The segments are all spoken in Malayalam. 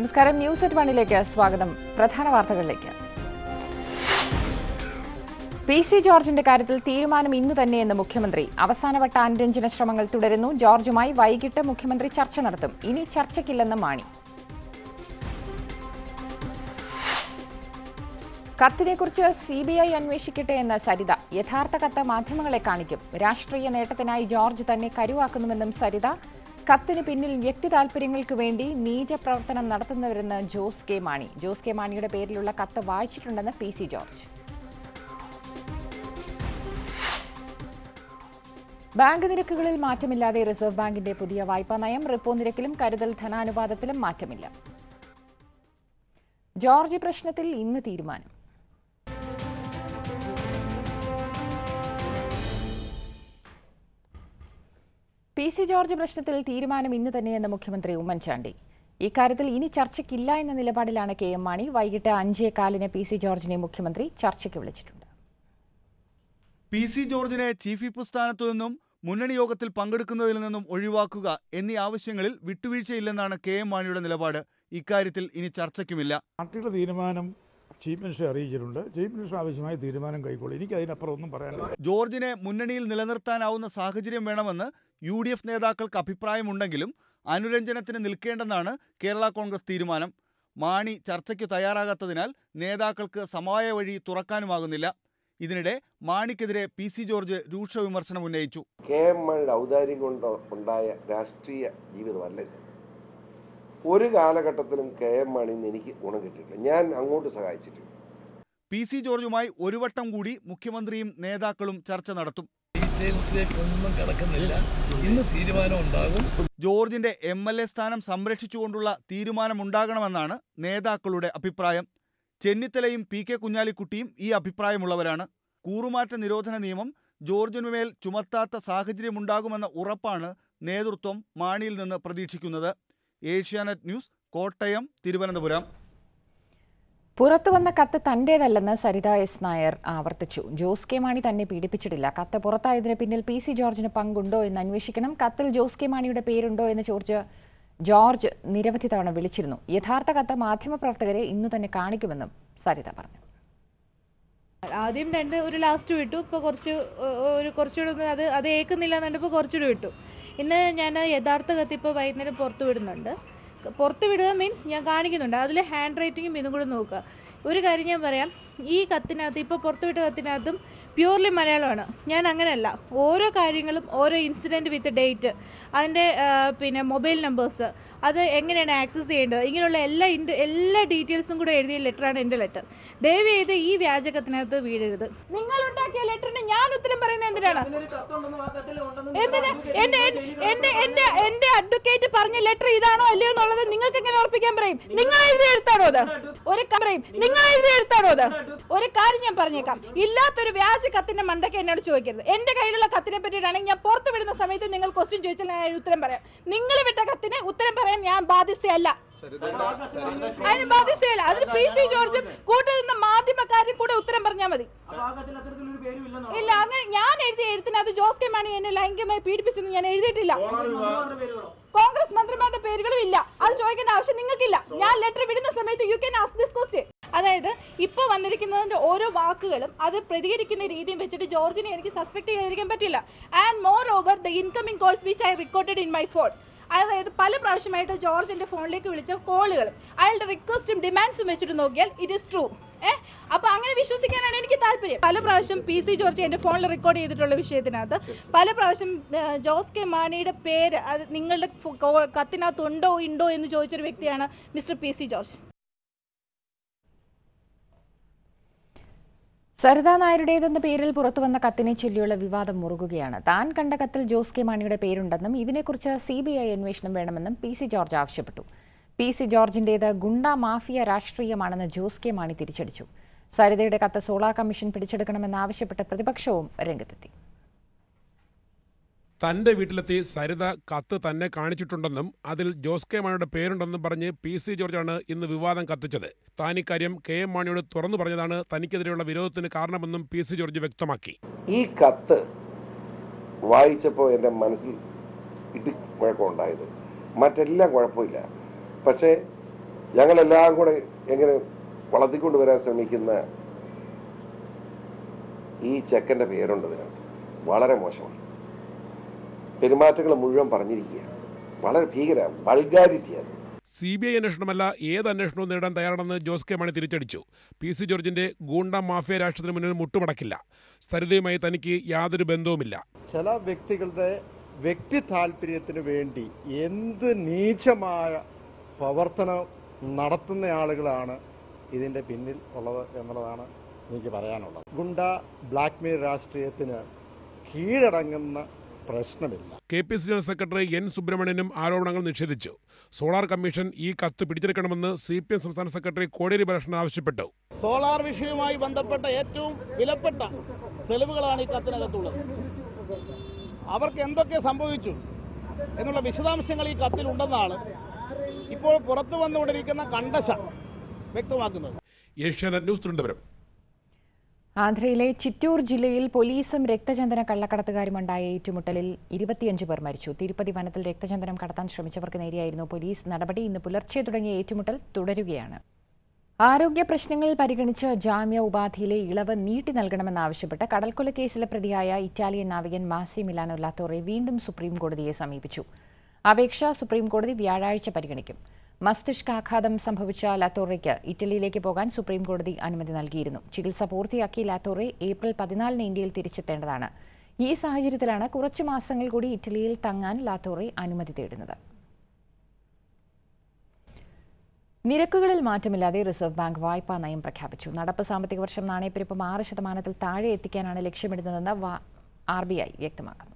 നമസ്കാരം ന്യൂസ് അറ്റ് വണ്ണിലേക്ക് സ്വാഗതം പ്രധാന വാർത്തകളിലേക്ക് പി സി ജോർജിന്റെ കാര്യത്തിൽ തീരുമാനം ഇന്നു തന്നെയെന്ന് മുഖ്യമന്ത്രി അവസാനവട്ട അനുരഞ്ജന ശ്രമങ്ങൾ തുടരുന്നു ജോർജുമായി വൈകിട്ട് മുഖ്യമന്ത്രി ചർച്ച നടത്തും ഇനി ചർച്ചയ്ക്കില്ലെന്ന് മാണി കത്തിനെക്കുറിച്ച് സി ബി ഐ അന്വേഷിക്കട്ടെ എന്ന് സരിത യഥാർത്ഥ കത്ത് മാധ്യമങ്ങളെ കാണിക്കും രാഷ്ട്രീയ നേട്ടത്തിനായി ജോർജ് തന്നെ കരുവാക്കുന്നുവെന്നും സരിത കത്തിന് പിന്നിൽ വ്യക്തി താൽപര്യങ്ങൾക്ക് വേണ്ടി നീച പ്രവർത്തനം നടത്തുന്നവരെന്ന് ജോസ് കെ മാണി ജോസ് കെ മാണിയുടെ പേരിലുള്ള കത്ത് വായിച്ചിട്ടുണ്ടെന്ന് പി സി ജോർജ് ബാങ്ക് നിരക്കുകളിൽ മാറ്റമില്ലാതെ റിസർവ് ബാങ്കിന്റെ പുതിയ വായ്പാ നയം റിപ്പോ നിരക്കിലും കരുതൽ ധനാനുപാതത്തിലും മാറ്റമില്ല ജോർജ് പ്രശ്നത്തിൽ ഇന്ന് തീരുമാനം പി സി ജോർജ് പ്രശ്നത്തിൽ തീരുമാനം ഇന്ന് തന്നെയെന്ന് മുഖ്യമന്ത്രി ഉമ്മൻചാണ്ടി ഇക്കാര്യത്തിൽ ഇനി ചർച്ചയ്ക്കില്ല എന്ന നിലപാടിലാണ് കെ എം മാണി വൈകിട്ട് അഞ്ചേ കാലിന് പി സി ജോർജിനെ മുഖ്യമന്ത്രി ചർച്ചയ്ക്ക് വിളിച്ചിട്ടുണ്ട് പി സി ജോർജിനെ ചീഫ് വിപ്പ് സ്ഥാനത്തു നിന്നും മുന്നണി യോഗത്തിൽ പങ്കെടുക്കുന്നതിൽ നിന്നും ഒഴിവാക്കുക എന്നീ ആവശ്യങ്ങളിൽ വിട്ടുവീഴ്ചയില്ലെന്നാണ് കെ എം മാണിയുടെ നിലപാട് ഇക്കാര്യത്തിൽ ഇനി ചർച്ചയ്ക്കുമില്ല പാർട്ടിയുടെ തീരുമാനം ചീഫ് മിനിസ്റ്ററെ അറിയിച്ചിട്ടുണ്ട് ചീഫ് മിനിസ്റ്റർ ആവശ്യമായ തീരുമാനം കൈക്കൊള്ളും എനിക്ക് അതിനപ്പുറം ഒന്നും പറയാനില്ല ജോർജിനെ മുന്നണിയിൽ നിലനിർത്താനാവുന്ന സാഹചര്യം വേണമെന്ന് യു ഡി എഫ് നേതാക്കൾക്ക് അഭിപ്രായമുണ്ടെങ്കിലും അനുരഞ്ജനത്തിന് നിൽക്കേണ്ടെന്നാണ് കേരള കോൺഗ്രസ് തീരുമാനം മാണി ചർച്ചയ്ക്ക് തയ്യാറാകാത്തതിനാൽ നേതാക്കൾക്ക് സമവായ വഴി തുറക്കാനുമാകുന്നില്ല ഇതിനിടെ മാണിക്കെതിരെ പി സി ജോർജ് രൂക്ഷ വിമർശനം ഉന്നയിച്ചു കെ എം മാണിയുടെ ഔദാര്യം കൊണ്ട് ഉണ്ടായ രാഷ്ട്രീയ ജീവിതമല്ല ഇത്. ഒരു കാലഘട്ടത്തിലും കെ എം മാണിയിൽ നിന്ന് എനിക്ക് ഗുണം കിട്ടിയിട്ടില്ല ഞാൻ അങ്ങോട്ട് സഹായിച്ചിട്ടില്ല പി സി ജോർജുമായി ഒരു വട്ടം കൂടി മുഖ്യമന്ത്രിയും നേതാക്കളും ചർച്ച നടത്തും ഡീറ്റെയിൽസിലേക്കൊന്നും കിടക്കുന്നില്ല ഇന്ന് തീരുമാനം ഉണ്ടാകും ജോർജിന്റെ എം എൽ എ സ്ഥാനം സംരക്ഷിച്ചുകൊണ്ടുള്ള തീരുമാനമുണ്ടാകണമെന്നാണ് നേതാക്കളുടെ അഭിപ്രായം ചെന്നിത്തലയും പി കെ കുഞ്ഞാലിക്കുട്ടിയും ഈ അഭിപ്രായമുള്ളവരാണ് കൂറുമാറ്റ നിരോധന നിയമം ജോർജിനുമേൽ ചുമത്താത്ത സാഹചര്യമുണ്ടാകുമെന്ന ഉറപ്പാണ് നേതൃത്വം മാണിയിൽ നിന്ന് പ്രതീക്ഷിക്കുന്നത് ഏഷ്യാനെറ്റ് ന്യൂസ് കോട്ടയം തിരുവനന്തപുരം പുറത്തുവന്ന കത്ത് തന്റേതല്ലെന്ന് സരിത എസ് നായർ ആവർത്തിച്ചു ജോസ് കെ മാണി തന്നെ പീഡിപ്പിച്ചിട്ടില്ല കത്ത് പുറത്തായതിന് പിന്നിൽ പി സി ജോർജിന് പങ്കുണ്ടോ എന്ന് അന്വേഷിക്കണം കത്തിൽ ജോസ് കെ മാണിയുടെ പേരുണ്ടോ എന്ന് ചോദിച്ച് ജോർജ് നിരവധി തവണ വിളിച്ചിരുന്നു യഥാർത്ഥ കത്ത് മാധ്യമപ്രവർത്തകരെ ഇന്നു തന്നെ കാണിക്കുമെന്നും സരിത പറഞ്ഞു ആദ്യം രണ്ട് ഒരു ലാസ്റ്റ് വിട്ടു ഇപ്പോൾ കുറച്ച് ഒ- ഒരു കുറച്ചുകൂടെ ഒന്ന് അത് അത് ഏക്കുന്നില്ല എന്നുണ്ടപ്പോൾ കുറച്ചുകൂടെ വിട്ടു ഇന്ന് ഞാൻ യഥാർത്ഥ കത്ത് ഇപ്പോൾ വൈകുന്നേരം പുറത്ത് വിടുന്നുണ്ട് ക- പുറത്ത് വിടുക മീൻസ് ഞാൻ കാണിക്കുന്നുണ്ട് അതിൽ ഹാൻഡ് റൈറ്റിങ്ങും ഇതും കൂടെ നോക്കുക ഒരു കാര്യം ഞാൻ പറയാം ഈ കത്തിനകത്ത് ഇപ്പോൾ പുറത്തുവിട്ട കത്തിനകത്തും പ്യൂർലി മലയാളമാണ് ഞാൻ അങ്ങനെയല്ല ഓരോ കാര്യങ്ങളും ഓരോ ഇൻസിഡൻറ്റ് വിത്ത് ഡേറ്റ് അതിൻ്റെ ആ, പിന്നെ മൊബൈൽ നമ്പേഴ്സ് അത് എങ്ങനെയാണ് ആക്സസ് ചെയ്യേണ്ടത് ഇങ്ങനെയുള്ള എല്ലാ ഇൻഡ് എല്ലാ ഡീറ്റെയിൽസും കൂടെ എഴുതിയ ലെറ്ററാണ് എൻ്റെ ലെറ്റർ ദയവ് ചെയ്ത് ഈ വ്യാജകത്തിനകത്ത് വീഴരുത് നിങ്ങൾ ഉണ്ടാക്കിയ ലെറ്ററിന് ഞാൻ ഉത്തരം പറയുന്നത് എന്തിനാണ് എന്തിന് എന്റെ എന്റെ എന്റെ എന്റെ അഡ്വക്കേറ്റ് പറഞ്ഞ ലെറ്റർ ഇതാണോ അല്ലയോ എന്നുള്ളത് നിങ്ങൾക്ക് എങ്ങനെ ഉറപ്പിക്കാൻ പറയും നിങ്ങൾ എഴുതി എടുത്താണോ അത് ഒരു ക- പറയും നിങ്ങൾ എഴുതി എടുത്താണോ അത് ഒരു കാര്യം ഞാൻ പറഞ്ഞേക്കാം ഇല്ലാത്തൊരു വ്യാജ കത്തിന്റെ മണ്ടയ്ക്ക് എന്നോട് ചോദിക്കരുത് എന്റെ കയ്യിലുള്ള കത്തിനെ പറ്റിയിട്ടാണെങ്കിൽ ഞാൻ പുറത്ത് വിടുന്ന സമയത്ത് നിങ്ങൾ ക്വസ്റ്റ്യൻ ചോദിച്ചാൽ ഞാൻ അതിന് ഉത്തരം പറയാം നിങ്ങൾ വിട്ട കത്തിന് ഉത്തരം പറയാൻ ഞാൻ ബാധ്യസ്ഥയല്ല അതിന് ബാധ്യസ്ഥയല്ല അതിന് പി സി ജോർജും കൂട്ടിൽ നിന്ന് മാധ്യമക്കാരും കൂടെ ഉത്തരം പറഞ്ഞാൽ മതി ഇല്ല അങ്ങനെ ഞാൻ എഴുതിയ എഴുത്തിനകത്ത് ജോസ് കെ മാണി എന്നെ ലൈംഗികമായി പീഡിപ്പിച്ചെന്ന് ഞാൻ എഴുതിയിട്ടില്ല കോൺഗ്രസ് മന്ത്രിമാരുടെ പേരുകളും ഇല്ല അത് ചോദിക്കേണ്ട ആവശ്യം നിങ്ങൾക്കില്ല ഞാൻ ലെറ്റർ വിടുന്ന സമയത്ത് you can ask this question അതായത് ഇപ്പോൾ വന്നിരിക്കുന്നതിന്റെ ഓരോ വാക്കുകളും അത് പ്രതികരിക്കുന്ന രീതിയും വെച്ചിട്ട് ജോർജിനെ എനിക്ക് സസ്പെക്ട് ചെയ്യാതിരിക്കാൻ പറ്റില്ല and more over the incoming calls which I recorded in my phone അതായത് പല പ്രാവശ്യമായിട്ട് ജോർജ് എന്റെ ഫോണിലേക്ക് വിളിച്ച കോളുകളും അയാളുടെ റിക്വസ്റ്റും ഡിമാൻഡ്സും വെച്ചിട്ട് നോക്കിയാൽ ഇറ്റ് ഇസ് ട്രൂ ഏഹ് അപ്പൊ അങ്ങനെ വിശ്വസിക്കാനാണ് എനിക്ക് താല്പര്യം പല പ്രാവശ്യം പി സി ജോർജ് എന്റെ ഫോണിൽ റെക്കോർഡ് ചെയ്തിട്ടുള്ള വിഷയത്തിനകത്ത് പല പ്രാവശ്യം ഏഹ്, ജോസ് കെ മാണിയുടെ പേര് അത് നിങ്ങളുടെ ഫോ- കോ- കത്തിനകത്ത് ഉണ്ടോ ഉണ്ടോ എന്ന് ചോദിച്ചൊരു വ്യക്തിയാണ് mister P C George Saritha നായരുടേതെന്ന പേരിൽ പുറത്തുവന്ന കത്തിനെ ചൊല്ലിയുള്ള വിവാദം മുറുകുകയാണ് താൻ കണ്ട കത്തിൽ ജോസ് കെ മാണിയുടെ പേരുണ്ടെന്നും ഇതിനെക്കുറിച്ച് സി ബി ഐ അന്വേഷണം വേണമെന്നും പി സി ജോർജ് ആവശ്യപ്പെട്ടു പി സി ജോർജിന്റേത് ഗുണ്ട മാഫിയ രാഷ്ട്രീയമാണെന്ന് ജോസ് കെ മാണി തിരിച്ചടിച്ചു സരിതയുടെ കത്ത് സോളാർ കമ്മീഷൻ പിടിച്ചെടുക്കണമെന്നാവശ്യപ്പെട്ട് പ്രതിപക്ഷവും രംഗത്തെത്തി തന്റെ വീട്ടിലെത്തി സരിത കത്ത് തന്നെ കാണിച്ചിട്ടുണ്ടെന്നും അതിൽ ജോസ് കെ മാണിയുടെ പേരുണ്ടെന്നും പറഞ്ഞ് പി സി ജോർജാണ് ഇന്ന് വിവാദം കത്തിച്ചത് താൻ ഇക്കാര്യം കെ എം മാണിയോട് തുറന്നു പറഞ്ഞതാണ് തനിക്കെതിരെയുള്ള വിരോധത്തിന് കാരണമെന്നും പി സി ജോർജ് വ്യക്തമാക്കി ഈ കത്ത് വായിച്ചപ്പോൾ എൻ്റെ മനസ്സിൽ ഇടി കുഴപ്പമുണ്ടായത് മറ്റെല്ലാം കുഴപ്പമില്ല പക്ഷേ ഞങ്ങളെല്ലാം കൂടെ എങ്ങനെ വളർത്തിക്കൊണ്ടുവരാൻ ശ്രമിക്കുന്ന ഈ ചെക്കൻ്റെ പേരുണ്ട് ഇതിനകത്ത് വളരെ മോശമാണ് പെരുമാറ്റങ്ങൾ മുഴുവൻ പറഞ്ഞിരിക്കുകയാണ് വളരെ ഭീകര വൾഗാരിറ്റി അത് സി ബി ഐ അന്വേഷണമല്ല ഏത് അന്വേഷണവും നേടാൻ തയ്യാറാണെന്ന് ജോസ് കെ മാണി തിരിച്ചടിച്ചു പി സി ജോർജിന്റെ ഗൂണ്ട മാഫിയ രാഷ്ട്രത്തിന് മുന്നിൽ മുട്ടുമടക്കില്ല സ്ഥിരതയുമായി തനിക്ക് യാതൊരു ബന്ധവുമില്ല ചില വ്യക്തികളുടെ വ്യക്തി താല്പര്യത്തിന് വേണ്ടി എന്ത് നീചമായ പ്രവർത്തനം നടത്തുന്ന ആളുകളാണ് ഇതിൻ്റെ പിന്നിൽ ഉള്ളത് എന്നുള്ളതാണ് എനിക്ക് പറയാനുള്ളത് ഗുണ്ട ബ്ലാക്ക്മെയിൽ രാഷ്ട്രീയത്തിന് കീഴടങ്ങുന്ന പ്രശ്നമില്ല K P C general secretary N സുബ്രഹ്മണ്യനും ആരോപണങ്ങൾ നിഷേധിച്ചു സോളാർ കമ്മീഷൻ ഈ കത്ത് പിടിച്ചെടുക്കണമെന്ന് സി പി എം സംസ്ഥാന സെക്രട്ടറി കോടിയേരി ബാലകൃഷ്ണൻ ആവശ്യപ്പെട്ടു സോളാർ വിഷയവുമായി ബന്ധപ്പെട്ട ഏറ്റവും വിലപ്പെട്ട തെളിവുകളാണ് ഈ കത്തിനകത്തുള്ളത് അവർക്ക് എന്തൊക്കെ സംഭവിച്ചു എന്നുള്ള വിശദാംശങ്ങൾ ഈ കത്തിലുണ്ടെന്നാണ് ഇപ്പോൾ പുറത്തു വന്നുകൊണ്ടിരിക്കുന്ന കണ്ടശ വ്യക്തമാക്കുന്നത് ഏഷ്യാനെറ്റ് ന്യൂസ് തിരുവനന്തപുരം ആന്ധ്രയിലെ ചിറ്റൂർ ജില്ലയിൽ പോലീസും രക്തചന്ദന കള്ളക്കടത്തുകാരുമുണ്ടായ ഏറ്റുമുട്ടലിൽ ഇരുപത്തിയഞ്ച് പേർ മരിച്ചു തിരുപ്പതി വനത്തിൽ രക്തചന്ദനം കടത്താൻ ശ്രമിച്ചവർക്ക് നേരെയായിരുന്നു പോലീസ് നടപടി ഇന്ന് പുലർച്ചെ തുടങ്ങിയ ഏറ്റുമുട്ടൽ തുടരുകയാണ് ആരോഗ്യ പ്രശ്നങ്ങൾ പരിഗണിച്ച് ജാമ്യ ഉപാധിയിലെ ഇളവ് നീട്ടി നൽകണമെന്നാവശ്യപ്പെട്ട് കടൽക്കൊല കേസിലെ പ്രതിയായ ഇറ്റാലിയൻ നാവികൻ മാസി മിലാനോ ലാത്തോറെ വീണ്ടും സുപ്രീം കോടതിയെ സമീപിച്ചു അപേക്ഷ സുപ്രീം കോടതി വ്യാഴാഴ്ച പരിഗണിക്കും മസ്തിഷ്കാഘാതം സംഭവിച്ച ലാത്തോറയ്ക്ക് ഇറ്റലിയിലേക്ക് പോകാൻ സുപ്രീം കോടതി അനുമതി നൽകിയിരുന്നു ചികിത്സ പൂർത്തിയാക്കി ലാത്തോറെ ഏപ്രിൽ പതിനാലിന് ഇന്ത്യയിൽ തിരിച്ചെത്തേണ്ടതാണ് ഈ സാഹചര്യത്തിലാണ് കുറച്ചു മാസങ്ങൾ കൂടി ഇറ്റലിയിൽ തങ്ങാൻ ലാത്തോറെ അനുമതി തേടുന്നത് നിരക്കുകളിൽ മാറ്റമില്ലാതെ റിസർവ് ബാങ്ക് വായ്പാ നയം പ്രഖ്യാപിച്ചു നടപ്പ് സാമ്പത്തിക വർഷം നാണയപ്പെരുപ്പം ആറ് ശതമാനത്തിൽ താഴെ എത്തിക്കാനാണ് ലക്ഷ്യമിടുന്നതെന്ന് ആർ ബി ഐ വ്യക്തമാക്കുന്നു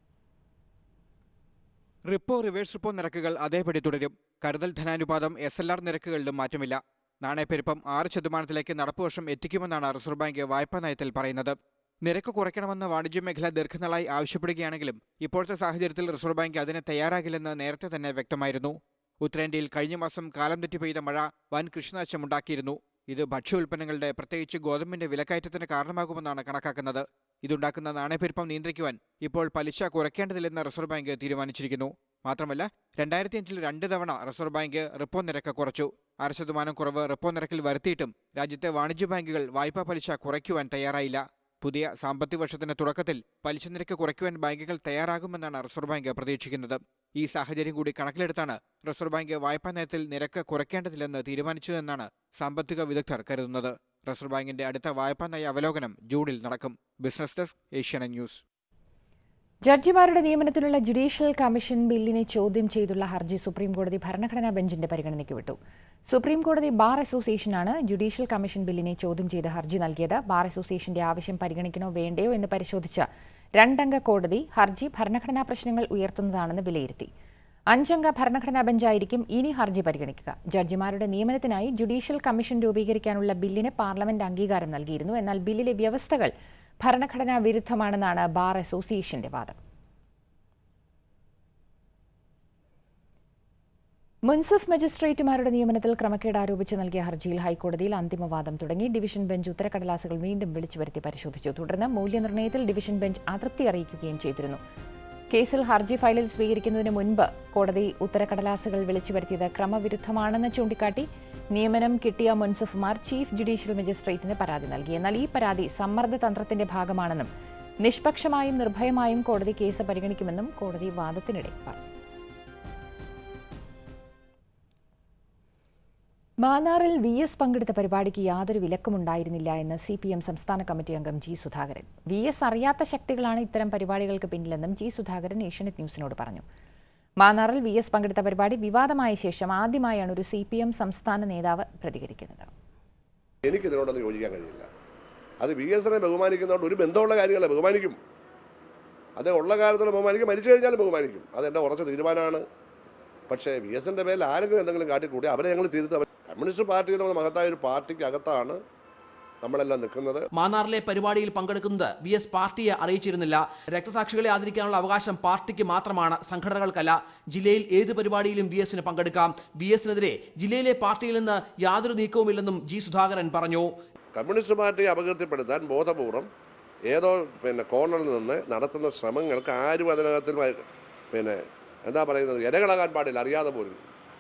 റിപ്പോ റിവേഴ്സ് റിപ്പോ നിരക്കുകൾ അതേപടി തുടരും കരുതൽ ധനാനുപാതം എസ് എൽ ആർ നിരക്കുകളിലും മാറ്റമില്ല നാണയപ്പെരുപ്പം ആറ് ശതമാനത്തിലേക്ക് നടപ്പ് വർഷം എത്തിക്കുമെന്നാണ് റിസർവ് ബാങ്ക് വായ്പാ നയത്തിൽ പറയുന്നത് നിരക്ക് കുറയ്ക്കണമെന്ന് വാണിജ്യ മേഖല ദീർഘനാളായി ആവശ്യപ്പെടുകയാണെങ്കിലും ഇപ്പോഴത്തെ സാഹചര്യത്തിൽ റിസർവ് ബാങ്ക് അതിന് തയ്യാറാകില്ലെന്ന് നേരത്തെ തന്നെ വ്യക്തമായിരുന്നു ഉത്തരേന്ത്യയിൽ കഴിഞ്ഞ മാസം കാലം തെറ്റി പെയ്ത മഴ വൻ കൃഷിനാശമുണ്ടാക്കിയിരുന്നു ഇത് ഭക്ഷ്യ ഉൽപ്പന്നങ്ങളുടെ പ്രത്യേകിച്ച് ഗോതമ്പിന്റെ വിലക്കയറ്റത്തിന് കാരണമാകുമെന്നാണ് കണക്കാക്കുന്നത് ഇതുണ്ടാക്കുന്ന നാണയപ്പെരുപ്പം നിയന്ത്രിക്കുവാൻ ഇപ്പോൾ പലിശ കുറയ്ക്കേണ്ടതില്ലെന്ന് റിസർവ് ബാങ്ക് തീരുമാനിച്ചിരിക്കുന്നു മാത്രമല്ല രണ്ടായിരത്തി അഞ്ചിൽ രണ്ട് തവണ റിസർവ് ബാങ്ക് റിപ്പോ നിരക്ക് കുറച്ചു അര ശതമാനം കുറവ് റിപ്പോ നിരക്കിൽ വരുത്തിയിട്ടും രാജ്യത്തെ വാണിജ്യ ബാങ്കുകൾ വായ്പാ പലിശ കുറയ്ക്കുവാൻ തയ്യാറായില്ല പുതിയ സാമ്പത്തിക വർഷത്തിന്റെ തുടക്കത്തിൽ പലിശ നിരക്ക് കുറയ്ക്കുവാൻ ബാങ്കുകൾ തയ്യാറാകുമെന്നാണ് റിസർവ് ബാങ്ക് പ്രതീക്ഷിക്കുന്നത് ഈ സാഹചര്യം കൂടി കണക്കിലെടുത്താണ് റിസർവ് ബാങ്ക് വായ്പാ നയത്തിൽ നിരക്ക് കുറയ്ക്കേണ്ടതില്ലെന്ന് തീരുമാനിച്ചതെന്നാണ് സാമ്പത്തിക വിദഗ്ധർ കരുതുന്നത് റിസർവ് ബാങ്കിന്റെ അടുത്ത വായ്പാ നയ അവലോകനം ജൂണിൽ നടക്കും ബിസിനസ് ഡെസ്ക് ഏഷ്യാനെറ്റ് ന്യൂസ് ജഡ്ജിമാരുടെ നിയമനത്തിനുള്ള ജുഡീഷ്യൽ കമ്മീഷൻ ബില്ലിനെ ചോദ്യം ചെയ്തുള്ള ഹർജി സുപ്രീംകോടതി ഭരണഘടനാ ബെഞ്ചിന്റെ പരിഗണനയ്ക്ക് വിട്ടു സുപ്രീംകോടതി ബാർ അസോസിയേഷനാണ് ജുഡീഷ്യൽ കമ്മീഷൻ ബില്ലിനെ ചോദ്യം ചെയ്ത് ഹർജി നൽകിയത് ബാർ അസോസിയേഷന്റെ ആവശ്യം പരിഗണിക്കണോ വേണ്ടയോ എന്ന് പരിശോധിച്ച രണ്ടംഗ കോടതി ഹർജി ഭരണഘടനാ പ്രശ്നങ്ങൾ ഉയർത്തുന്നതാണെന്ന് വിലയിരുത്തി അഞ്ചംഗ ഭരണഘടനാ ബെഞ്ചായിരിക്കും ഇനി ഹർജി പരിഗണിക്കുക ജഡ്ജിമാരുടെ നിയമനത്തിനായി ജുഡീഷ്യൽ കമ്മീഷൻ രൂപീകരിക്കാനുള്ള ബില്ലിന് പാർലമെന്റ് അംഗീകാരം നൽകിയിരുന്നു എന്നാൽ ബില്ലിലെ വ്യവസ്ഥകൾ ഭരണഘടനാ വിരുദ്ധമാണെന്നാണ് ബാർ അസോസിയേഷന്റെ വാദം മുൻസിഫ് മജിസ്ട്രേറ്റുമാരുടെ നിയമനത്തിൽ ക്രമക്കേട് ആരോപിച്ച് നൽകിയ ഹർജിയിൽ ഹൈക്കോടതിയിൽ അന്തിമവാദം തുടങ്ങി ഡിവിഷൻ ബെഞ്ച് ഉത്തരക്കടലാസുകൾ വീണ്ടും വിളിച്ചു വരുത്തി പരിശോധിച്ചു തുടർന്ന് മൂല്യനിർണ്ണയത്തിൽ ഡിവിഷൻ ബെഞ്ച് അതൃപ്തി അറിയിക്കുകയും ചെയ്തിരുന്നു കേസിൽ ഹർജി ഫയലിൽ സ്വീകരിക്കുന്നതിന് മുൻപ് കോടതി ഉത്തരക്കടലാസുകൾ വിളിച്ചു വരുത്തിയത് ക്രമവിരുദ്ധമാണെന്ന് ചൂണ്ടിക്കാട്ടി നിയമനം കിട്ടിയ മുൻസിഫുമാർ ചീഫ് ജുഡീഷ്യൽ മജിസ്ട്രേറ്റിന് പരാതി നൽകി എന്നാൽ ഈ പരാതി സമ്മർദ്ദ തന്ത്രത്തിന്റെ ഭാഗമാണെന്നും നിഷ്പക്ഷമായും നിർഭയമായും കോടതി കേസ് പരിഗണിക്കുമെന്നും കോടതി വാദത്തിനിടെ പറഞ്ഞു മാന്നാറിൽ വി എസ് പങ്കെടുത്ത പരിപാടിക്ക് യാതൊരു വിലക്കുമുണ്ടായിരുന്നില്ല എന്ന് സി പി എം സംസ്ഥാന കമ്മിറ്റി അംഗം ജി സുധാകരൻ വി എസ് അറിയാത്ത ശക്തികളാണ് ഇത്തരം പരിപാടികൾക്ക് പിന്നിലെന്നും ജി സുധാകരൻ ഏഷ്യനെറ്റ് ന്യൂസിനോട് പറഞ്ഞു മാന്നാറിൽ വി എസ് പങ്കെടുത്ത പരിപാടി വിവാദമായ ശേഷം ആദ്യമായാണ് ഒരു സി പി എം സംസ്ഥാന നേതാവ് പ്രതികരിക്കുന്നത് എനിക്ക് ഇതിനോടൊന്നും യോജിക്കാൻ കഴിയില്ല അത് വി എസിനെ ബഹുമാനിക്കുന്നതുകൊണ്ട് ഒരു ബന്ധമുള്ള കാര്യങ്ങളെ ബഹുമാനിക്കും അത് ഉള്ള കാലത്തോടെ ബഹുമാനിക്കും മരിച്ചു കഴിഞ്ഞാലും ബഹുമാനിക്കും അതെൻ്റെ ഉറച്ച തീരുമാനമാണ് പക്ഷേ വി എസിൻ്റെ പേരിൽ ആരെങ്കിലും എന്തെങ്കിലും കാട്ടിക്കൂടി അവരെ ഞങ്ങൾ തിരുത്തും കമ്മ്യൂണിസ്റ്റ് പാർട്ടി എന്ന മഹത്തായ ഒരു പാർട്ടിക്ക് അകത്താണ് നമ്മളെല്ലാം നിൽക്കുന്നത് മാന്നാറിലെ പരിപാടിയിൽ പങ്കെടുക്കുന്നത് വി എസ് പാർട്ടിയെ അറിയിച്ചിരുന്നില്ല രക്തസാക്ഷികളെ ആദരിക്കാനുള്ള അവകാശം പാർട്ടിക്ക് മാത്രമാണ് സംഘടനകൾക്കല്ല ജില്ലയിൽ ഏത് പരിപാടിയിലും വി എസിന് പങ്കെടുക്കാം വി എസിനെതിരെ ജില്ലയിലെ പാർട്ടിയിൽ നിന്ന് യാതൊരു നീക്കവുമില്ലെന്നും ജി സുധാകരൻ പറഞ്ഞു കമ്മ്യൂണിസ്റ്റ് പാർട്ടിയെ അപകീർത്തിപ്പെടുത്താൻ ബോധപൂർവം ഏതോ പിന്നെ കോർണറിൽ നിന്ന് നടത്തുന്ന ശ്രമങ്ങൾക്ക് ആരും അതിനകത്തിൽ പിന്നെ എന്താ പറയുന്നത് ഇരകളാകാൻ പാടില്ല അറിയാതെ പോലും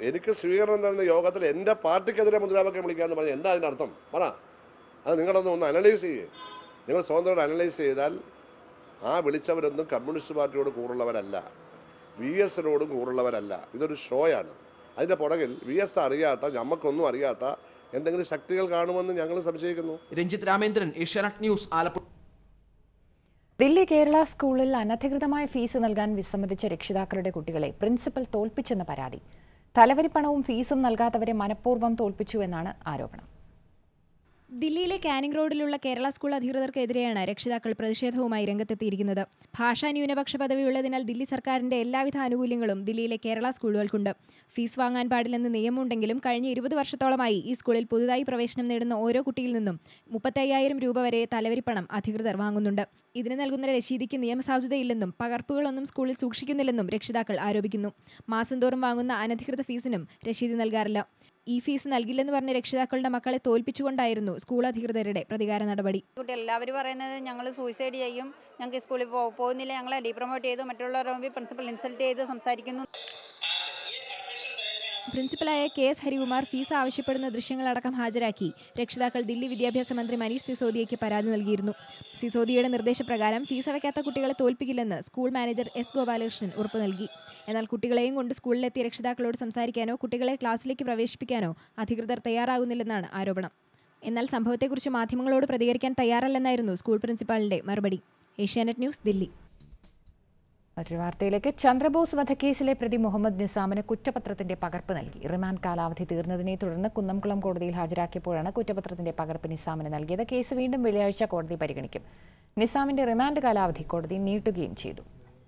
എനിക്ക് സ്വീകരണം തരുന്ന യോഗത്തിൽ എൻ്റെ പാർട്ടിക്കെതിരെ മുദ്രാവാക്യം വിളിക്കാമെന്ന് പറഞ്ഞാൽ എന്താ അതിൻ്റെ അർത്ഥം പറ അത് നിങ്ങളൊന്ന് ഒന്ന് അനലൈസ് ചെയ്യേ നിങ്ങൾ സ്വതന്ത്രമായിട്ട് അനലൈസ് ചെയ്താൽ ആ വിളിച്ചവരൊന്നും കമ്മ്യൂണിസ്റ്റ് പാർട്ടിയോട് കൂടുള്ളവരല്ല വി എസിനോടും കൂടുള്ളവരല്ല ഇതൊരു ഷോയാണ് അതിൻ്റെ പുറകിൽ വി എസ് അറിയാത്ത നമുക്കൊന്നും അറിയാത്ത എന്തെങ്കിലും ശക്തികൾ കാണുമെന്ന് ഞങ്ങൾ സംശയിക്കുന്നു രഞ്ജിത്ത് രാമേന്ദ്രൻ ഏഷ്യാനെറ്റ് ന്യൂസ് ആലപ്പുഴ ദില്ലി കേരള സ്കൂളിൽ അനധികൃതമായ ഫീസ് നൽകാൻ വിസമ്മതിച്ച രക്ഷിതാക്കളുടെ കുട്ടികളെ പ്രിൻസിപ്പൽ തോൽപ്പിച്ചെന്ന പരാതി തലവരിപ്പണവും ഫീസും നൽകാത്തവരെ മനഃപൂർവ്വം തോൽപ്പിച്ചു എന്നാണ് ആരോപണം ദില്ലിയിലെ കാനിംഗ് റോഡിലുള്ള കേരള സ്കൂൾ അധികൃതർക്കെതിരെയാണ് രക്ഷിതാക്കൾ പ്രതിഷേധവുമായി രംഗത്തെത്തിയിരിക്കുന്നത് ഭാഷാ ന്യൂനപക്ഷ പദവിയുള്ളതിനാൽ ദില്ലി സർക്കാരിന്റെ എല്ലാവിധ ആനുകൂല്യങ്ങളും ദില്ലിയിലെ കേരള സ്കൂളുകൾക്കുണ്ട് ഫീസ് വാങ്ങാൻ പാടില്ലെന്ന് നിയമമുണ്ടെങ്കിലും കഴിഞ്ഞ ഇരുപത് വർഷത്തോളമായി ഈ സ്കൂളിൽ പുതുതായി പ്രവേശനം നേടുന്ന ഓരോ കുട്ടിയിൽ നിന്നും മുപ്പത്തയ്യായിരം രൂപ വരെ തലവരിപ്പണം അധികൃതർ വാങ്ങുന്നുണ്ട് ഇതിന് നൽകുന്ന രശീതിക്ക് നിയമസാധുതയില്ലെന്നും പകർപ്പുകളൊന്നും സ്കൂളിൽ സൂക്ഷിക്കുന്നില്ലെന്നും രക്ഷിതാക്കൾ ആരോപിക്കുന്നു മാസം തോറും വാങ്ങുന്ന അനധികൃത ഫീസിനും രശീതി നൽകാറില്ല ഈ ഫീസ് നൽകില്ലെന്ന് പറഞ്ഞ രക്ഷിതാക്കളുടെ മക്കളെ തോൽപ്പിച്ചുകൊണ്ടായിരുന്നു സ്കൂൾ അധികൃതരുടെ പ്രതികാര നടപടി കുട്ടികൾ എല്ലാവരും പറയുന്നത് ഞങ്ങൾ സൂയിസൈഡ് ചെയ്യും ഞങ്ങൾക്ക് സ്കൂളിൽ പോ പോകുന്നില്ല ഞങ്ങളെ ഡീപ്രൊമോട്ട് ചെയ്തു മറ്റുള്ളവരുടെ മുമ്പിൽ പ്രിൻസിപ്പൽ ഇൻസൾട്ട് ചെയ്ത് സംസാരിക്കുന്നു പ്രിൻസിപ്പലായ കെ എസ് ഹരികുമാർ ഫീസ് ആവശ്യപ്പെടുന്ന ദൃശ്യങ്ങളടക്കം ഹാജരാക്കി രക്ഷിതാക്കൾ ദില്ലി വിദ്യാഭ്യാസ മന്ത്രി മനീഷ് സിസോദിയയ്ക്ക് പരാതി നൽകിയിരുന്നു സിസോദിയയുടെ നിർദ്ദേശപ്രകാരം ഫീസ് അടയ്ക്കാത്ത കുട്ടികളെ തോൽപ്പിക്കില്ലെന്ന് സ്കൂൾ മാനേജർ എസ് ഗോപാലകൃഷ്ണൻ ഉറപ്പു നൽകി എന്നാൽ കുട്ടികളെയും കൊണ്ട് സ്കൂളിലെത്തിയ രക്ഷിതാക്കളോട് സംസാരിക്കാനോ കുട്ടികളെ ക്ലാസ്സിലേക്ക് പ്രവേശിപ്പിക്കാനോ അധികൃതർ തയ്യാറാകുന്നില്ലെന്നാണ് ആരോപണം എന്നാൽ സംഭവത്തെക്കുറിച്ച് മാധ്യമങ്ങളോട് പ്രതികരിക്കാൻ തയ്യാറല്ലെന്നായിരുന്നു സ്കൂൾ പ്രിൻസിപ്പാളിന്റെ മറുപടി ഏഷ്യാനെറ്റ് ന്യൂസ് ദില്ലി മറ്റൊരു വാർത്തയിലേക്ക് ചന്ദ്രബോസ് വധക്കേസിലെ പ്രതി മുഹമ്മദ് നിസാമിന് കുറ്റപത്രത്തിന്റെ പകർപ്പ് നൽകി റിമാൻഡ് കാലാവധി തീർന്നതിനെ തുടർന്ന് കുന്നംകുളം കോടതിയിൽ ഹാജരാക്കിയപ്പോഴാണ് കുറ്റപത്രത്തിന്റെ പകർപ്പ് നിസാമിന് നൽകിയത് കേസ് വീണ്ടും വെള്ളിയാഴ്ച കോടതി പരിഗണിക്കും നിസാമിന്റെ റിമാൻഡ് കാലാവധി കോടതി നീട്ടുകയും ചെയ്തു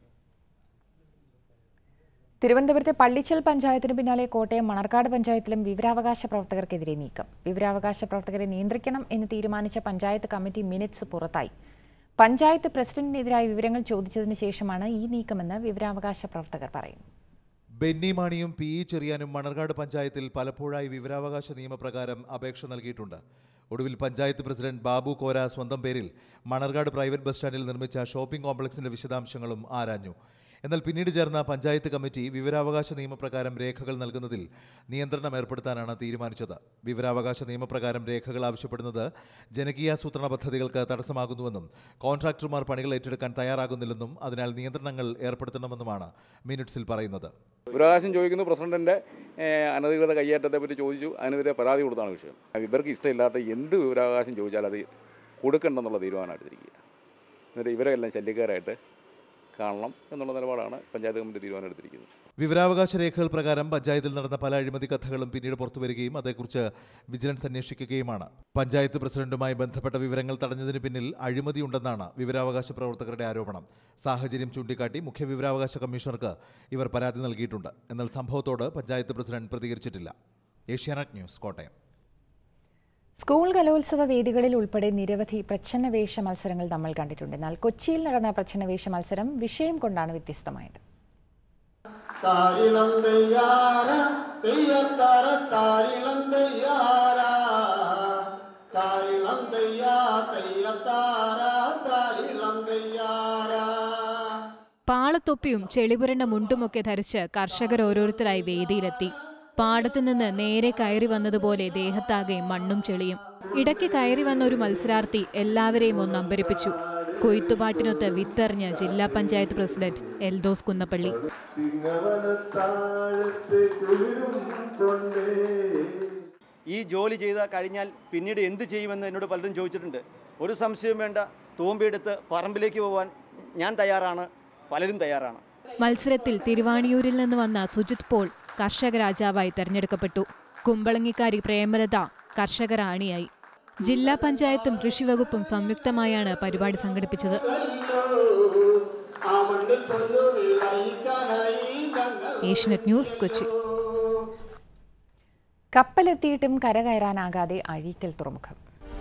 തിരുവനന്തപുരത്തെ പള്ളിച്ചൽ പഞ്ചായത്തിന് പിന്നാലെ കോട്ടയം മണർക്കാട് പഞ്ചായത്തിലും വിവരാവകാശ പ്രവർത്തകർക്കെതിരെ നീക്കം വിവരാവകാശ പ്രവർത്തകരെ നിയന്ത്രിക്കണം എന്ന് തീരുമാനിച്ച പഞ്ചായത്ത് കമ്മിറ്റി മിനിറ്റ്സ് പുറത്തായി പഞ്ചായത്ത് പ്രസിഡന്റിനെതിരായ വിവരങ്ങൾ ചോദിച്ചതിന് ശേഷമാണ് ഈ നീക്കമെന്ന് വിവരാവകാശ പ്രവർത്തകർ പറയുന്നു ബെന്നി മാണിയും പി ഇ ചെറിയാനും മണർകാട് പഞ്ചായത്തിൽ പലപ്പോഴായി വിവരാവകാശ നിയമപ്രകാരം അപേക്ഷ നൽകിയിട്ടുണ്ട് ഒടുവിൽ പഞ്ചായത്ത് പ്രസിഡന്റ് ബാബു കോര സ്വന്തം പേരിൽ മണർകാട് പ്രൈവറ്റ് ബസ് സ്റ്റാൻഡിൽ നിർമ്മിച്ച ഷോപ്പിംഗ് കോംപ്ലക്സിന്റെ വിശദാംശങ്ങളും ആരാഞ്ഞു എന്നാൽ പിന്നീട് ചേർന്ന പഞ്ചായത്ത് കമ്മിറ്റി വിവരാവകാശ നിയമപ്രകാരം രേഖകൾ നൽകുന്നതിൽ നിയന്ത്രണം ഏർപ്പെടുത്താനാണ് തീരുമാനിച്ചത് വിവരാവകാശ നിയമപ്രകാരം രേഖകൾ ആവശ്യപ്പെടുന്നത് ജനകീയാസൂത്രണ പദ്ധതികൾക്ക് തടസ്സമാകുന്നുവെന്നും കോൺട്രാക്ടർമാർ പണികൾ ഏറ്റെടുക്കാൻ തയ്യാറാകുന്നില്ലെന്നും അതിനാൽ നിയന്ത്രണങ്ങൾ ഏർപ്പെടുത്തണമെന്നുമാണ് മിനിറ്റ്സിൽ പറയുന്നത് വിവരാവകാശം ചോദിക്കുന്നു പ്രസിഡന്റിന്റെ ഏഹ്, അനധികൃത കയ്യേറ്റത്തെ പറ്റി ചോദിച്ചു അതിനെതിരെ പരാതി കൊടുത്താണ് വിഷയം ഇവർക്ക് ഇഷ്ടമില്ലാത്ത എന്ത് വിവരാവകാശം ചോദിച്ചാൽ അത് കൊടുക്കണ്ടെന്നുള്ള തീരുമാനം എടുത്തിരിക്കുക എന്നിട്ട് ഇവരെല്ലാം ശല്യക്കാരായിട്ട് കാണണം എന്നുള്ള നിലപാടാണ് പഞ്ചായത്ത് കമ്മിറ്റി തീരുമാനം എടുത്തിരിക്കുന്നത് വിവരാവകാശ രേഖകൾ പ്രകാരം പഞ്ചായത്തിൽ നടന്ന പല അഴിമതി കഥകളും പിന്നീട് പുറത്തുവരികയും അതേക്കുറിച്ച് വിജിലൻസ് അന്വേഷിക്കുകയുമാണ് പഞ്ചായത്ത് പ്രസിഡന്റുമായി ബന്ധപ്പെട്ട വിവരങ്ങൾ തടഞ്ഞതിന് പിന്നിൽ അഴിമതിയുണ്ടെന്നാണ് വിവരാവകാശ പ്രവർത്തകരുടെ ആരോപണം സാഹചര്യം ചൂണ്ടിക്കാട്ടി മുഖ്യ വിവരാവകാശ കമ്മീഷണർക്ക് ഇവർ പരാതി നൽകിയിട്ടുണ്ട് എന്നാൽ സംഭവത്തോട് പഞ്ചായത്ത് പ്രസിഡന്റ് പ്രതികരിച്ചിട്ടില്ല ഏഷ്യാനെറ്റ് ന്യൂസ് കോട്ടയം സ്കൂൾ കലോത്സവ വേദികളിൽ ഉൾപ്പെടെ നിരവധി പ്രച്ഛന്നവേഷ മത്സരങ്ങൾ നമ്മൾ കണ്ടിട്ടുണ്ട് എന്നാൽ കൊച്ചിയിൽ നടന്ന പ്രച്ഛന്നവേഷ മത്സരം വിഷയം കൊണ്ടാണ് വ്യത്യസ്തമായത് താരിളം തെയ്യാര തെയ്യത്താര താരിളം തെയ്യാര താരിളം തെയ്യാ തെയ്യത്താര താരിളം തെയ്യാര പാളത്തൊപ്പിയും ചെളിപുരണ്ട മുണ്ടുമൊക്കെ ധരിച്ച് കർഷകർ ഓരോരുത്തരായി വേദിയിലെത്തി പാടത്തു നിന്ന് നേരെ കയറി വന്നതുപോലെ ദേഹത്താകെ മണ്ണും ചെളിയും ഇടയ്ക്ക് കയറി വന്ന ഒരു മത്സരാർത്ഥി എല്ലാവരെയും ഒന്ന് അമ്പരിപ്പിച്ചു കൊയ്ത്തുപാട്ടിനൊത്ത് വിത്തെറിഞ്ഞ് ജില്ലാ പഞ്ചായത്ത് പ്രസിഡന്റ് എൽദോസ് കുന്നപ്പള്ളി ചിങ്ങവനത്താഴത്തെ കുളിരും കൊണ്ടേ ഈ ജോലി ചെയ്ത് കഴിഞ്ഞാൽ പിന്നീട് എന്ത് ചെയ്യുമെന്ന് എന്നോട് പലരും ചോദിച്ചിട്ടുണ്ട് ഒരു സംശയവും വേണ്ട തൂമ്പിയെടുത്ത് പറമ്പിലേക്ക് പോകാൻ ഞാൻ തയ്യാറാണ് പലരും തയ്യാറാണ് മത്സരത്തിൽ തിരുവാണിയൂരിൽ നിന്ന് വന്ന സുജിത് പോൾ കർഷക രാജാവായി തെരഞ്ഞെടുക്കപ്പെട്ടു കുമ്പളങ്ങിക്കാരി പ്രേമലത കർഷക റാണിയായി ജില്ലാ പഞ്ചായത്തും കൃഷിവകുപ്പും സംയുക്തമായാണ് പരിപാടി സംഘടിപ്പിച്ചത് ആ മണ്ണിൽ പൊന്നു വിളയിക്കാനായി ഞങ്ങൾ ഏഷ്യനെറ്റ് ന്യൂസ് കൊച്ചി കപ്പലെത്തിയിട്ടും കരകയറാനാകാതെ അഴീക്കൽ തുറമുഖം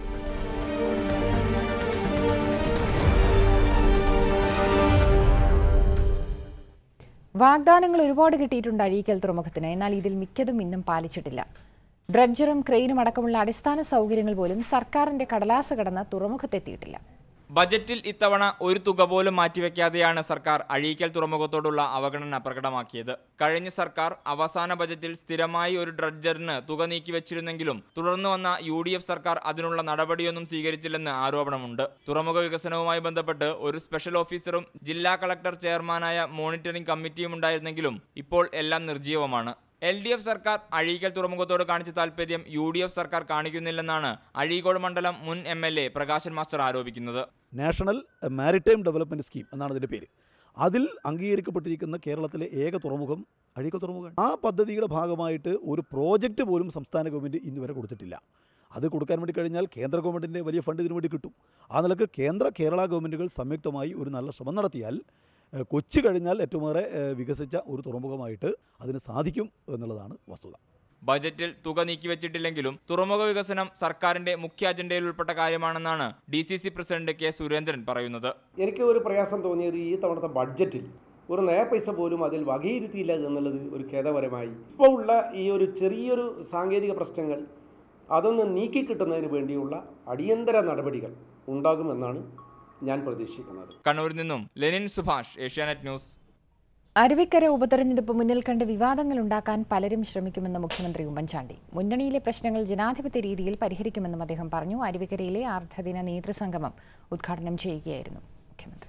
വാഗ്ദാനങ്ങൾ ഒരുപാട് കിട്ടിയിട്ടുണ്ട് അഴീക്കൽ തുറമുഖത്തിന് എന്നാൽ ഇതിൽ മിക്കതും ഇന്നും പാലിച്ചിട്ടില്ല ഡ്രഡ്ജറും ക്രെയിനും അടക്കമുള്ള അടിസ്ഥാന സൗകര്യങ്ങൾ പോലും സർക്കാരിന്റെ കടലാസ് കടന്ന് തുറമുഖത്തെത്തിയിട്ടില്ല ബജറ്റിൽ ഇത്തവണ ഒരു തുക പോലും മാറ്റിവെക്കാതെയാണ് സർക്കാർ അഴീക്കൽ തുറമുഖത്തോടുള്ള അവഗണന പ്രകടമാക്കിയത് കഴിഞ്ഞ സർക്കാർ അവസാന ബജറ്റിൽ സ്ഥിരമായി ഒരു ഡ്രഡ്ജറിന് തുക നീക്കിവെച്ചിരുന്നെങ്കിലും തുടർന്ന് വന്ന യു ഡി എഫ് സർക്കാർ അതിനുള്ള നടപടിയൊന്നും സ്വീകരിച്ചില്ലെന്ന് ആരോപണമുണ്ട് തുറമുഖ വികസനവുമായി ബന്ധപ്പെട്ട് ഒരു സ്പെഷ്യൽ ഓഫീസറും ജില്ലാ കളക്ടർ ചെയർമാനായ മോണിറ്ററിംഗ് കമ്മിറ്റിയും ഉണ്ടായിരുന്നെങ്കിലും ഇപ്പോൾ എല്ലാം നിർജ്ജീവമാണ് എൽ ഡി എഫ് സർക്കാർ അഴീക്കൽ തുറമുഖത്തോട് കാണിച്ച താൽപര്യം യു ഡി എഫ് സർക്കാർ കാണിക്കുന്നില്ലെന്നാണ് അഴീക്കോട് മണ്ഡലം മുൻ M L A Prakashan master ആരോപിക്കുന്നത് നാഷണൽ മാരിടൈം ഡെവലപ്മെൻറ്റ് സ്കീം എന്നാണ് ഇതിൻ്റെ പേര് അതിൽ അംഗീകരിക്കപ്പെട്ടിരിക്കുന്ന കേരളത്തിലെ ഏക തുറമുഖം അഴീക്കൽ തുറമുഖമാണ് ആ പദ്ധതിയുടെ ഭാഗമായിട്ട് ഒരു പ്രോജക്റ്റ് പോലും സംസ്ഥാന ഗവൺമെൻറ് ഇന്ന് വരെ കൊടുത്തിട്ടില്ല അത് കൊടുക്കാൻ വേണ്ടി കഴിഞ്ഞാൽ കേന്ദ്ര ഗവൺമെൻറ്റിൻ്റെ വലിയ ഫണ്ട് ഇതിനു വേണ്ടി കിട്ടും ആ നിലക്ക് കേന്ദ്ര കേരള ഗവൺമെൻറ്റുകൾ സംയുക്തമായി ഒരു നല്ല ശ്രമം നടത്തിയാൽ ഏഹ്, കൊച്ചി കഴിഞ്ഞാൽ ഏറ്റവുമേറെ ഏഹ്, വികസിച്ച ഒരു തുറമുഖമായിട്ട് അതിന് സാധിക്കും എന്നുള്ളതാണ് വസ്തുത ബജറ്റിൽ തുക നീക്കിവെച്ചിട്ടില്ലെങ്കിലും തുറമുഖ വികസനം സർക്കാരിന്റെ മുഖ്യ അജണ്ടയിൽ ഉൾപ്പെട്ട കാര്യമാണെന്നാണ് D C C president K Surendran പറയുന്നത് എനിക്ക് ഒരു പ്രയാസം തോന്നിയത് ഈ തവണത്തെ ബഡ്ജറ്റിൽ ഒരു നയ പൈസ പോലും അതിൽ വകയിരുത്തിയില്ല എന്നുള്ളത് ഒരു ഖേദപരമായി ഇപ്പോൾ ഉള്ള ഈ ഒരു ചെറിയൊരു സാങ്കേതിക പ്രശ്നങ്ങൾ അതൊന്ന് നീക്കി കിട്ടുന്നതിന് വേണ്ടിയുള്ള അടിയന്തര നടപടികൾ ഉണ്ടാകുമെന്നാണ് ഞാൻ പ്രതീക്ഷിക്കുന്നത് കണ്ണൂരിൽ നിന്നും ലെനിൻ സുഭാഷ് ഏഷ്യാനെറ്റ് ന്യൂസ് അരുവിക്കര ഉപതെരഞ്ഞെടുപ്പ് മുന്നിൽ കണ്ട് വിവാദങ്ങൾ ഉണ്ടാക്കാൻ പലരും ശ്രമിക്കുമെന്ന് മുഖ്യമന്ത്രി ഉമ്മൻചാണ്ടി മുന്നണിയിലെ പ്രശ്നങ്ങൾ ജനാധിപത്യ രീതിയിൽ പരിഹരിക്കുമെന്നും അദ്ദേഹം പറഞ്ഞു അരുവിക്കരയിലെ ആർദ്ധദിന നേതൃസംഗമം ഉദ്ഘാടനം ചെയ്യുകയായിരുന്നു മുഖ്യമന്ത്രി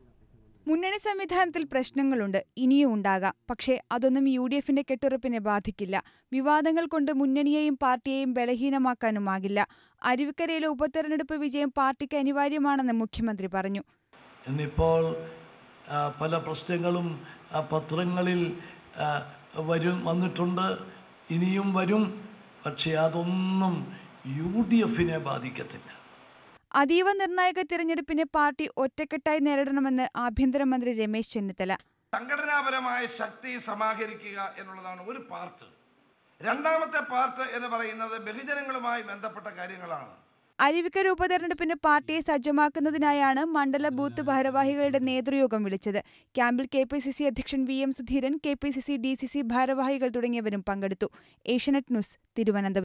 മുന്നണി സംവിധാനത്തിൽ പ്രശ്നങ്ങളുണ്ട് ഇനിയും ഉണ്ടാകാം പക്ഷേ അതൊന്നും യു ഡി എഫിന്റെ കെട്ടുറപ്പിനെ ബാധിക്കില്ല വിവാദങ്ങൾ കൊണ്ട് മുന്നണിയെയും പാർട്ടിയെയും ബലഹീനമാക്കാനുമാകില്ല അരുവിക്കരയിലെ ഉപതെരഞ്ഞെടുപ്പ് വിജയം പാർട്ടിക്ക് അനിവാര്യമാണെന്ന് മുഖ്യമന്ത്രി പറഞ്ഞു ഇന്നിപ്പോൾ ആ, പല പ്രശ്നങ്ങളും ആ, പത്രങ്ങളിൽ ആ, വരും വന്നിട്ടുണ്ട് ഇനിയും വരും പക്ഷേ അതൊന്നും യു ഡി എഫിനെ ബാധിക്കത്തില്ല അതീവ നിർണായക തിരഞ്ഞെടുപ്പിനെ പാർട്ടി ഒറ്റക്കെട്ടായി നേരിടണമെന്ന് ആഭ്യന്തരമന്ത്രി രമേശ് ചെന്നിത്തല സംഘടനാപരമായ ശക്തി സമാഹരിക്കുക എന്നുള്ളതാണ് ഒരു പാർട്ട് രണ്ടാമത്തെ പാർട്ട് എന്ന് പറയുന്നത് ബഹുജനങ്ങളുമായി ബന്ധപ്പെട്ട കാര്യങ്ങളാണ് അരുവിക്കര ഉപതെരഞ്ഞെടുപ്പിന് പാർട്ടിയെ സജ്ജമാക്കുന്നതിനായാണ് മണ്ഡല ബൂത്ത് ഭാരവാഹികളുടെ നേതൃയോഗം വിളിച്ചത് ക്യാമ്പിൽ കെ പി സി സി അധ്യക്ഷൻ V M Sudheeran K P C C D C C ഭാരവാഹികൾ തുടങ്ങിയവരും പങ്കെടുത്തു ഏഷ്യനെറ്റ് ന്യൂസ് തിരുവനന്തപുരം